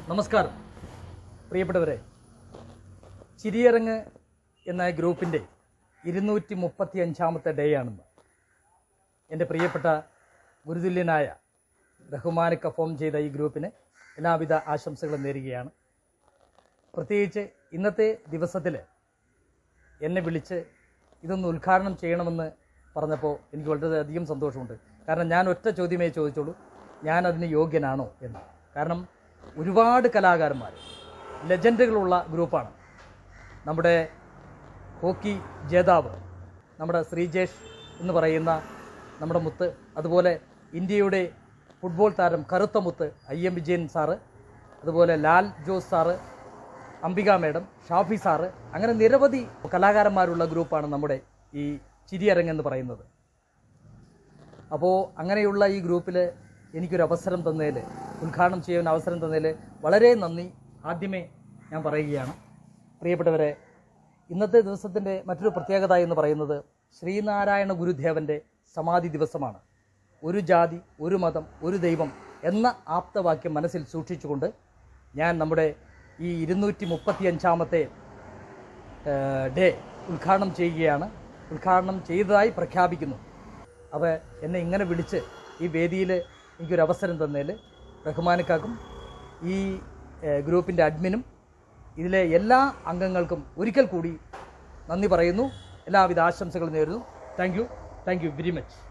നമസ്കാരം പ്രിയപ്പെട്ടവരെ ചിരിയരങ്ങ് എന്ന ഗ്രൂപ്പിൻ്റെ ഇരുന്നൂറ്റി മുപ്പത്തി അഞ്ചാമത്തെ ഡേ ആണെന്ന് എൻ്റെ പ്രിയപ്പെട്ട ഗുരുതുല്യനായ റഹ്മാനൊക്കെ ഫോം ചെയ്ത ഈ ഗ്രൂപ്പിന് എല്ലാവിധ ആശംസകളും നേരുകയാണ് പ്രത്യേകിച്ച് ഇന്നത്തെ ദിവസത്തിൽ എന്നെ വിളിച്ച് ഇതൊന്ന് ഉദ്ഘാടനം ചെയ്യണമെന്ന് പറഞ്ഞപ്പോൾ എനിക്ക് വളരെയധികം സന്തോഷമുണ്ട് കാരണം ഞാൻ ഒറ്റ ചോദ്യമേ ചോദിച്ചോളൂ ഞാൻ അതിന് യോഗ്യനാണോ എന്ന് കാരണം ഒരുപാട് കലാകാരന്മാർ ലെജൻഡുകളുള്ള ഗ്രൂപ്പാണ് നമ്മുടെ ഹോക്കി ജേതാവ് നമ്മുടെ ശ്രീജേഷ് എന്ന് പറയുന്ന നമ്മുടെ മുത്ത് അതുപോലെ ഇന്ത്യയുടെ ഫുട്ബോൾ താരം കറുത്ത മുത്ത് ഐ എം വിജയൻ സാറ് അതുപോലെ Lal Jose sir Ambika madam Shafi sir അങ്ങനെ നിരവധി കലാകാരന്മാരുള്ള ഗ്രൂപ്പാണ് നമ്മുടെ ഈ ചിരിയരങ്ങ് എന്ന് പറയുന്നത് അപ്പോൾ അങ്ങനെയുള്ള ഈ ഗ്രൂപ്പിൽ എനിക്കൊരു അവസരം തന്നതിൽ ഉദ്ഘാടനം ചെയ്യാൻ അവസരം തന്നതിൽ വളരെ നന്ദി ആദ്യമേ ഞാൻ പറയുകയാണ് പ്രിയപ്പെട്ടവരെ ഇന്നത്തെ ദിവസത്തിൻ്റെ മറ്റൊരു പ്രത്യേകത എന്ന് പറയുന്നത് ശ്രീനാരായണ ഗുരുദേവൻ്റെ സമാധി ദിവസമാണ് ഒരു ജാതി ഒരു മതം ഒരു ദൈവം എന്ന ആപ്തവാക്യം മനസ്സിൽ സൂക്ഷിച്ചുകൊണ്ട് ഞാൻ നമ്മുടെ ഈ ഇരുന്നൂറ്റി മുപ്പത്തി അഞ്ചാമത്തെ ഡേ ഉദ്ഘാടനം ചെയ്യുകയാണ് ഉദ്ഘാടനം ചെയ്തതായി പ്രഖ്യാപിക്കുന്നു അപ്പോൾ എന്നെ ഇങ്ങനെ വിളിച്ച് ഈ വേദിയിൽ എനിക്കൊരു അവസരം തന്നതിൽ റഹ്മാനക്കാക്കും ഈ ഏഹ്, ഗ്രൂപ്പിൻ്റെ അഡ്മിനും ഇതിലെ എല്ലാ അംഗങ്ങൾക്കും ഒരിക്കൽ കൂടി നന്ദി പറയുന്നു എല്ലാവിധ ആശംസകളും നേരുന്നു thank you thank you very much